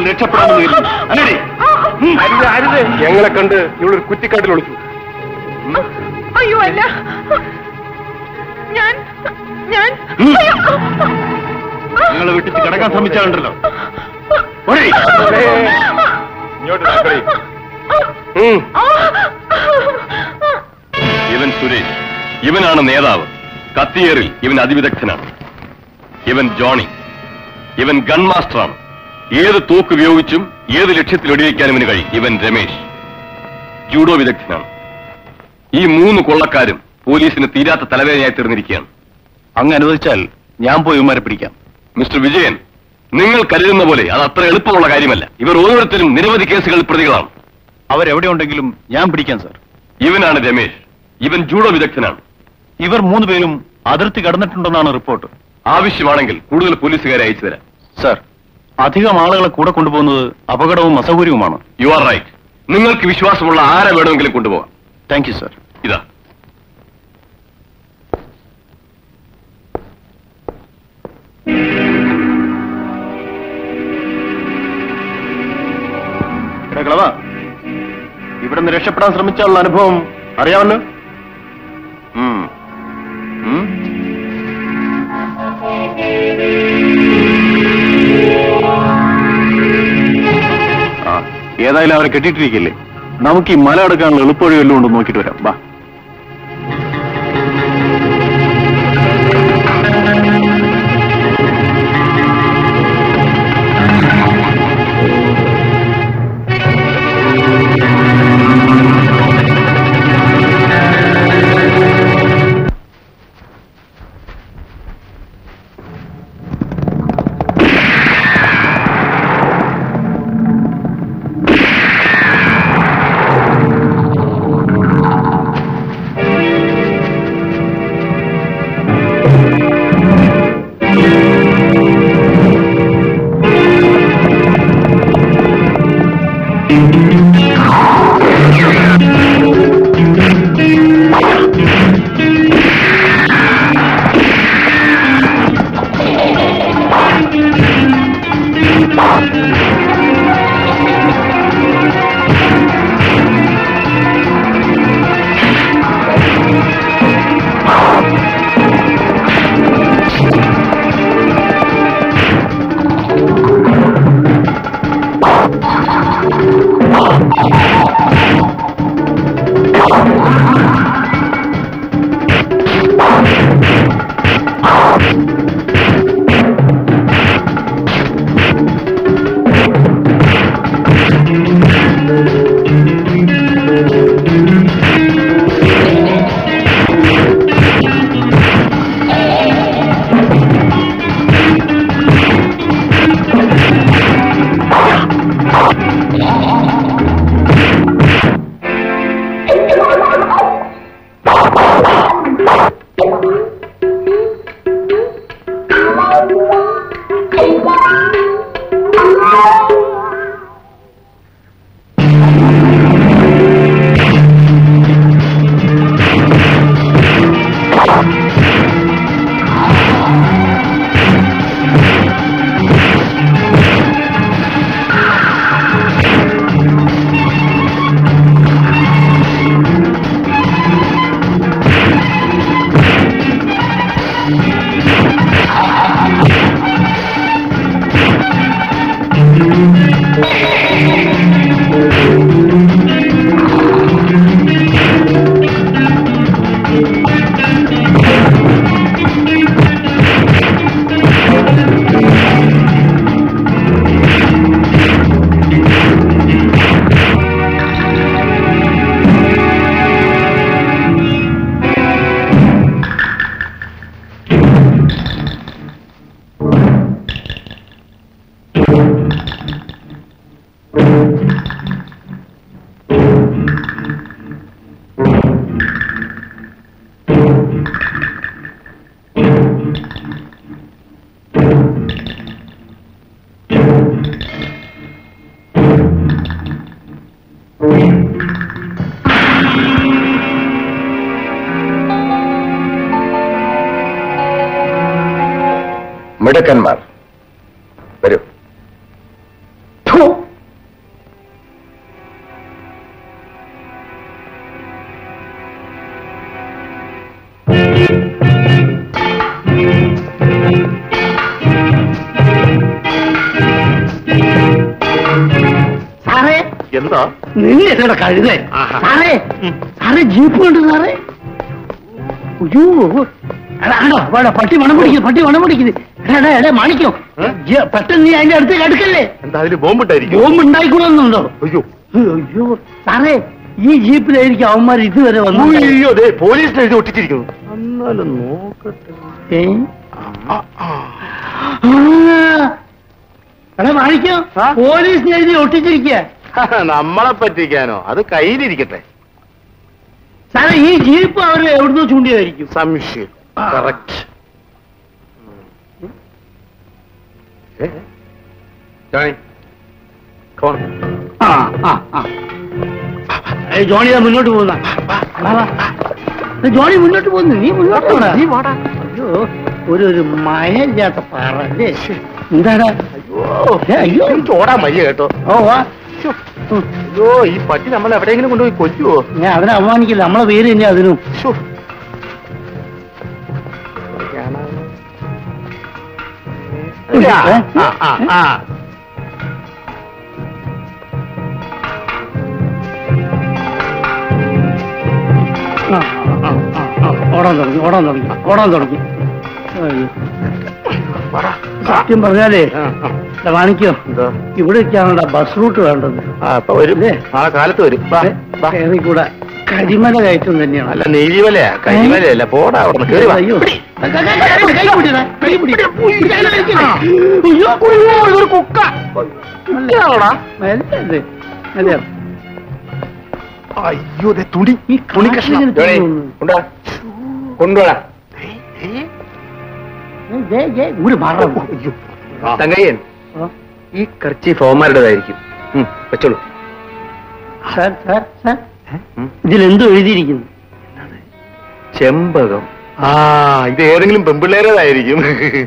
രക്ഷപ്പെടാമെന്ന് കരുതി അല്ലേ അരുത് അരുത് ഞങ്ങളെ കണ്ട് ഇവളൊരു കുറ്റിക്കാട്ടിൽ ഒളിച്ചു അയ്യോ അല്ല ഞാൻ ഞാൻ ഉം. അയ്യോ. നിങ്ങളെ വിട്ടിച്ച് കിടക്കാൻ ശ്രമിച്ചാലുണ്ടല്ലോ ഓടി. ഇങ്ങോട്ട് നടക്കടി. ഉം. ഇവൻ സുരേഷ് ഇവനാണ് നേതാവ് കത്തിയേറിൽ ഇവൻ അതിവിദഗ്ധനാണ് ഇവൻ ജോണി ഇവൻ ഗൺ മാസ്റ്ററാണ് ഏത് തോക്ക് ഉപയോഗിച്ചും ഏത് ലക്ഷ്യത്തിൽ വെടിവെക്കാൻ ഇവന് കഴിയും ഇവൻ രമേശ് ജൂഡോ വിദഗ്ധനാണ് ഈ മൂന്ന് കൊള്ളക്കാരും പോലീസിന് തീരാത്ത തലവേദനയായി തീർന്നിരിക്കുകയാണ് അങ്ങ് അനുവദിച്ചാൽ ഞാൻ പോയി ഇവന്മാരെ പിടിക്കാം മിസ്റ്റർ വിജയൻ നിങ്ങൾ കരുതുന്ന പോലെ അത് അത്ര എളുപ്പമുള്ള കാര്യമല്ല ഇവർ ഓരോരുത്തരും നിരവധി കേസുകളിൽ പ്രതികളാണ് അവരെവിടെ ഉണ്ടെങ്കിലും ഞാൻ പിടിക്കാം സാർ ഇവനാണ് രമേശ് ഇവൻ ജൂഡോ വിദഗ്ധനാണ് ഇവർ മൂന്ന് പേരും അതിർത്തി കടന്നിട്ടുണ്ടെന്നാണ് റിപ്പോർട്ട് ആവശ്യമാണെങ്കിൽ കൂടുതൽ പോലീസുകാരെ അയച്ചു തരാം സാർ അധികം ആളുകളെ കൂടെ കൊണ്ടുപോകുന്നത് അപകടവും അസൗകര്യവുമാണ് യു ആർ റൈറ്റ് നിങ്ങൾക്ക് വിശ്വാസമുള്ള ആരെ വേണമെങ്കിലും കൊണ്ടുപോകാം താങ്ക് യു സാർ ഇതാ എടാ കളവ ഇവിടെ നിന്ന് രക്ഷപ്പെടാൻ ശ്രമിച്ചാലുള്ള അനുഭവം അറിയാമല്ലോ ഉം. ഉം? ആ ഏതായാലും അവരെ കെട്ടിയിട്ടിരിക്കില്ലേ നമുക്ക് ഈ മല എടുക്കാനുള്ള എളുപ്പവഴി വല്ലതും ഉണ്ടോ നോക്കിയിട്ട് വരാം വാ മിടുക്കന്മാർ വരൂ ഫു! കണ്ടോ നിന്നെ ഇവിടെ കഴുതേ ആഹാ. സാറേ സാറേ ജീപ്പ് കണ്ടു സാറേ അയ്യോ എടാ, ആണോ വേണ്ട പട്ടി മണം പിടിക്കുന്നു പട്ടി മണം പിടിക്കുന്നു എടാ, എടാ, എടാ മാണിക്കോ ഏ? ജി- പെട്ടെന്ന് നീ അതിന്റെ അടുത്ത് അടുക്കല്ലേ എന്താ അതില് ബോംബിട്ടായിരിക്കും ബോംബ് ഉണ്ടായിക്കൂടുന്നുണ്ടോ അയ്യോ അയ്യോ സാറേ ഈ ജീപ്പിലായിരിക്കും അവന്മാർ ഇതുവരെ വന്നു അയ്യോ ദേ പോലീസിന് എഴുതി ഒട്ടിച്ചിരിക്കുന്നു എന്നാലും നോക്കട്ടെ ഏ? ആ, ആ. ആ. എടാ മാണിക്കോ ആ? പോലീസിന് എഴുതി ഒട്ടിച്ചിരിക്കുക നമ്മളെ പറ്റിക്കാനോ അത് കയ്യിലിരിക്കട്ടെ സാറേ ഈ ജീപ്പ് അവർ എവിടുന്ന് ചൂണ്ടിയതായിരിക്കും സംശയം ആ. കറക്റ്റ് ആ ആ ആ ഏയ് ജോണി ദാ മുന്നോട്ട് പോകുന്ന വാ, വാ. ഏയ് ജോണി മുന്നോട്ട് പോകുന്നു നീ മുന്നോട്ട് പോടാ. അയ്യോ ഒരു ഒരു മയമില്ലാത്ത പാറ അല്ലേ എന്താടാ ഏ, അയ്യോ ഓടാൻ വയ്യ കേട്ടോ ഓ വാ ഉം. അയ്യോ ഈ പട്ടി നമ്മൾ എവിടെയെങ്കിലും കൊണ്ടുപോയി കൊല്ലുവോ ഞാൻ അതിനെ അവമാനിക്കില്ല നമ്മളെ പേര് തന്നെ അതിനും ശ്ശോ. ഏ? ആ, ആ, ആ. ആ, ആ, ആ, ആ. ഓടാൻ തുടങ്ങി ഓടാൻ തുടങ്ങി ഓടാൻ തുടങ്ങി അയ്യോ. പറ. സത്യം പറഞ്ഞാലേ ആ, ആ. ഇതാ കാണിക്കോ എന്താ ഇവിടേക്കാണ് ബസ് റൂട്ട് വേണ്ടത് ആ ഇപ്പൊ വരും ഇല്ലേ? നാളെ കാലത്ത് വരും വാ, വാ. കയറി കൂടെ കരിമല കയറ്റം തന്നെയാണ് അല്ല നീലിമലയാ കരിമലയല്ല പോടാ അവിടെ നിന്ന് കേറി വാ അയ്യോ പിടി. കൈ പിടി, കൈ പിടിടാ, കൈ പിടി. അയ്യോ, അയ്യോ, ഇതൊരു കുക്ക കുക്കയാണോടാ? മെല്ലെ ഇത്. മെല്ലെ. അയ്യോ ദേ തുണി ഈ തുണി കഷ്ണം കാട്ടിലിങ്ങനെ ജോണി, തുണി കൊണ്ടുവാ കൊണ്ടുവാ ഏയ്, ഏയ്, ഏയ്, ഒരു മറ തങ്കയ്യൻ ഈ കർച്ചി ഫോമാരുടേതായിരിക്കും വെച്ചോളൂ സാർ സാർ സാർ ഉം. ഇതിലെന്തോ എഴുതിയിരിക്കുന്നു ചെമ്പകം ആ ഇത് ഏതെങ്കിലും പെമ്പിള്ളേരേതായിരിക്കും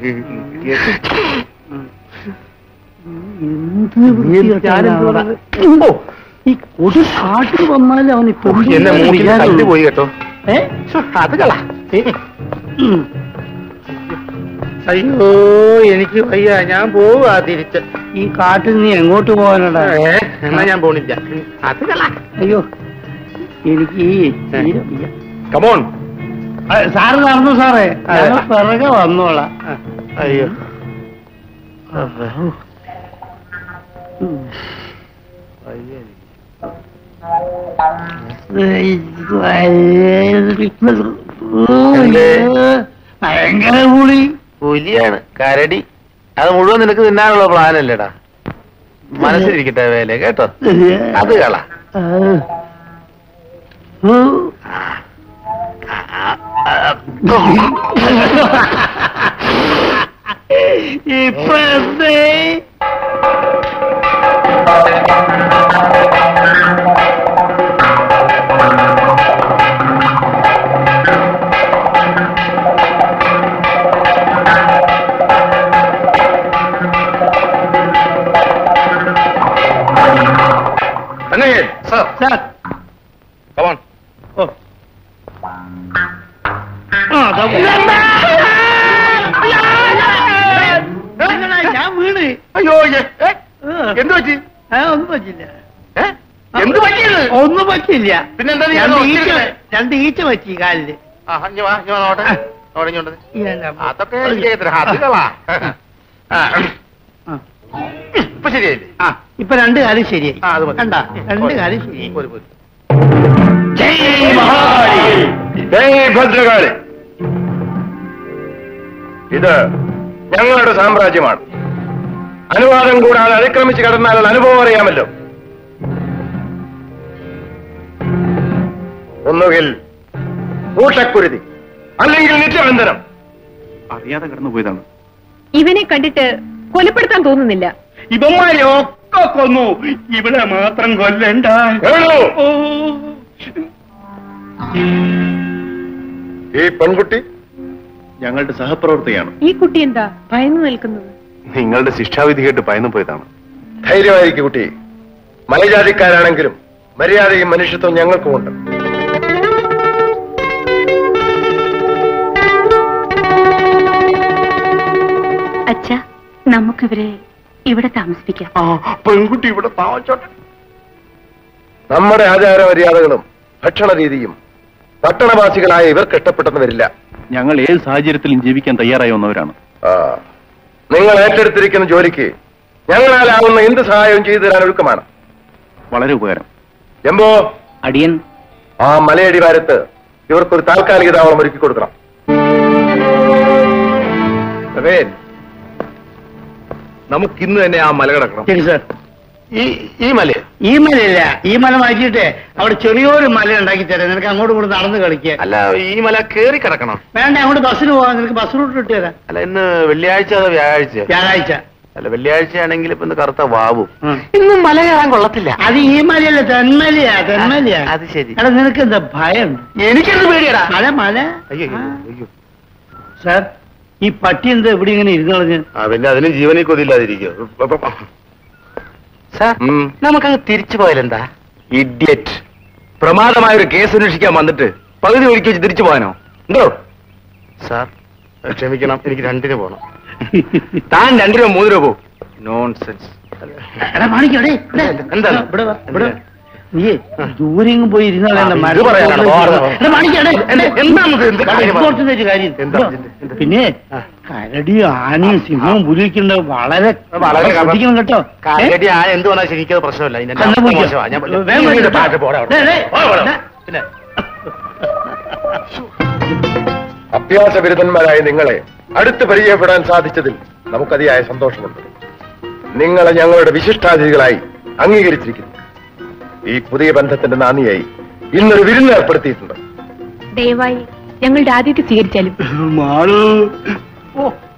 എന്ത് വൃത്തികെട്ടവനാടാ. ഓ, ഈ കൊതു കാട്ടിൽ വന്നാലും അവൻ ഇപ്പൊ എന്നെ മൂക്കിൽ കല്ല് പോയി കേട്ടോ ഏ? ശ്ശോ, അത് കള ഉം. അയ്യോ എനിക്ക് വയ്യ ഞാൻ പോവാ തിരിച്ച് ഈ കാട്ടിൽ നീ എങ്ങോട്ട് പോകാനടാ ഏ, എന്നാ ഞാൻ പോണില്ല അത് കള അയ്യോ എനിക്ക് ഈ തീരെ വയ്യ. കമോൺ ആ, സാറ് നടന്നു സാറേ അതെ. ഞങ്ങൾ പിറകെ വന്നോളാം അയ്യോ എന്തേ? ഭയങ്കര പുളി പുലിയാണ് കരടി അത് മുഴുവൻ നിനക്ക് തിന്നാനുള്ള പ്ലാൻ അല്ലേടാ മനസ്സിലിരിക്കട്ടെ വേല കേട്ടോ അത് കള ഇപ്പൊ എന്തേ സാർ സാർ കമോൺ ഓ ആ, ദാ വീണെടാ, ഞാൻ വീണ് അയ്യോ ഏ, ഏ, ആ. എന്ത് പറ്റി ആ, ഒന്നും പറ്റില്ല ഏ? എന്ത് പറ്റിയത് ഒന്നും പറ്റില്ല പിന്നെന്താ നീ രണ്ട് അത് ഈച്ച ഒത്തിരി- രണ്ട് ഈച്ച പറ്റി കാലില് ആ, ഇങ്ങ് വാ, ഇങ്ങ് വാ, നോട്ടെ. നോടെ, ഇങ്ങോട്ട്. ഇതെന്നാ? അതൊക്കെ എനിക്ക് എത്ര അത് കളാ ആ, ആ. ഇപ്പൊ ശരിയായില്ലേ ആ ഇപ്പൊ രണ്ട് കാര്യം ശരിയായി ആ, അത് മതി. കണ്ട രണ്ട് പോര്. കാര്യം ശരിയായി പോര്, പോര്. ജയ് മഹാകാളി ജയ് ഭദ്രകാളി ഇത് ഞങ്ങളുടെ സാമ്രാജ്യമാണ് അനുവാദം കൂടാതെ അതിക്രമിച്ച് കടന്നാൽ അനുഭവം അറിയാമല്ലോ ഒന്നുകിൽ കൂട്ടക്കുരുതി അല്ലെങ്കിൽ നിത്യബന്ധനം അറിയാതെ കടന്നു പോയതാണ് ഇവനെ കണ്ടിട്ട് കൊലപ്പെടുത്താൻ തോന്നുന്നില്ല ഇവന്മാരെ ഒക്കെ കൊന്നു ഇവിടെ മാത്രം കൊല്ലണ്ട വേണു ഓ ഈ പെൺകുട്ടി ഞങ്ങളുടെ സഹപ്രവർത്തകയാണ് ഈ കുട്ടി എന്താ ഭയന്നു നിൽക്കുന്നത് നിങ്ങളുടെ ശിക്ഷാവിധി കേട്ട് ഭയന്നു പോയതാണ് ധൈര്യമായിരിക്കും കുട്ടി മലജാതിക്കാരാണെങ്കിലും മര്യാദയും മനുഷ്യത്വം ഞങ്ങൾക്കുമുണ്ട് അച്ഛ നമുക്കിവരെ ഇവിടെ താമസിപ്പിക്കാം ആ പെൺകുട്ടി ഇവിടെ താമസിച്ചോട്ടെ നമ്മുടെ ആചാര മര്യാദകളും ഭക്ഷണ രീതിയും പട്ടണവാസികളായ ഇവർക്ക് ഇഷ്ടപ്പെട്ടെന്ന് വരില്ല ഞങ്ങൾ ഏത് സാഹചര്യത്തിലും ജീവിക്കാൻ തയ്യാറായി വന്നവരാണ് ആ നിങ്ങൾ ഏറ്റെടുത്തിരിക്കുന്ന ജോലിക്ക് ഞങ്ങളാലാവുന്ന എന്ത് സഹായവും ചെയ്തു തരാൻ ഒഴുക്കമാണ് വളരെ ഉപകാരം എമ്പോ അടിയൻ ആ മലയടിവാരത്ത് ഇവർക്കൊരു താൽക്കാലിക താവളം ഒരുക്കി കൊടുക്കണം നമുക്ക് ഇന്ന് തന്നെ ആ മല കിടക്കണം ശരി സാർ ഈ ഈ മലയോ ഈ മലയില്ല ഈ മല മാറ്റിയിട്ട് അവിടെ ചെറിയൊരു മല ഉണ്ടാക്കി തരാം നിനക്ക് അങ്ങോട്ട് കൂടെ നടന്ന് കളിക്കുക അല്ല ഈ മല കേറി കിടക്കണം വേണ്ട അങ്ങോട്ട് ബസ്സിന് പോകാം നിനക്ക് ബസ് റൂട്ട് ഇട്ട് തരാം അല്ല ഇന്ന് വെള്ളിയാഴ്ച അതോ വ്യാഴാഴ്ച വ്യാഴാഴ്ച അല്ല വെള്ളിയാഴ്ച ആണെങ്കിൽ ഇപ്പൊ ഇന്ന് കറുത്ത വാവും ഉം. ഇന്നും മല കയറാൻ കൊള്ളത്തില്ല അത് ഈ മലയല്ല തെന്മലയാ തെന്മലയാ അത് ശരി. എടാ നിനക്ക് എന്താ ഭയം എനിക്കത് പേടിയടാ മല മല അയ്യോ ആ. അയ്യോ സാർ ഈ പട്ടി എന്താ ഇവിടെ ഇങ്ങനെ ഇരുന്ന് കളഞ്ഞ് ആ പിന്നെ അതിന് ജീവനിൽ കൊതില്ലാതിരിക്കോ സാർ നമുക്കങ്ങ് തിരിച്ചു പോയാലെന്താ ഇഡിയറ്റ് പ്രമാദമായ ഒരു കേസ് അന്വേഷിക്കാൻ വന്നിട്ട് പകുതി ഒഴുക്കി വെച്ച് തിരിച്ചു പോകാനോ ഉണ്ടോ സാർ ക്ഷമിക്കണം എനിക്ക് രണ്ടിന് പോണം താൻ രണ്ടു രൂപ മൂന്ന് രൂപ പോകും നോൺസെൻസ് എടാ മാണിക്കടേ എന്താണ്? ഇവിടെ വാ, ഇവിടെ വാ. നീ ദൂരെ എങ്ങും പോയി ഇരുന്നാലേ ആ, ഇത് മരം പറയാനാണ്. കൊണ്ട് വാ, വാ, വാ. എടാ, മാണിക്കടേ, എന്ത്- എന്താണിത്? എന്ത് കട കാര്യമാണ്? ഇപ്പോഴത്തെ ഒരു കാര്യം എന്താ? ഇതോ. എന്ത്? പിന്നെ കരടിയും ആനയും സിംഹവും പുലിയൊക്കെ വളരെ വളരെ ശ്രദ്ധിക്കണം കേട്ടോ ഏ? കാലടി ആ എന്ത് വന്നാൽ ശരിക്കും പ്രശ്നമല്ല ഇതിന്റെ കണ്ണ് അർത്ഥം പോയിക്കോ. മോശമാ. ഞാൻ വേഗം നീ വരൂ. ഇതിന്റെ താഴെ പോടാ അവിടെ. ഡേ, ഡേ, പോടാ, പോടാ. ഡേ. പിന്നെ അഭ്യാസ ബിരുദന്മാരായ നിങ്ങളെ അടുത്ത് പരിചയപ്പെടാൻ സാധിച്ചതിൽ നമുക്കതിയായ സന്തോഷമുണ്ട് നിങ്ങളെ ഞങ്ങളുടെ വിശിഷ്ടാതിഥികളായി അംഗീകരിച്ചിരിക്കുന്നു ഈ പുതിയ ബന്ധത്തിന്റെ നാന്ദിയായി ഇന്നൊരു വിരുന്ന് ഏർപ്പെടുത്തിയിട്ടുണ്ട് ദയവായി ഞങ്ങളുടെ ആദ്യത്തെ സ്വീകരിച്ചാലും മാളു ഓ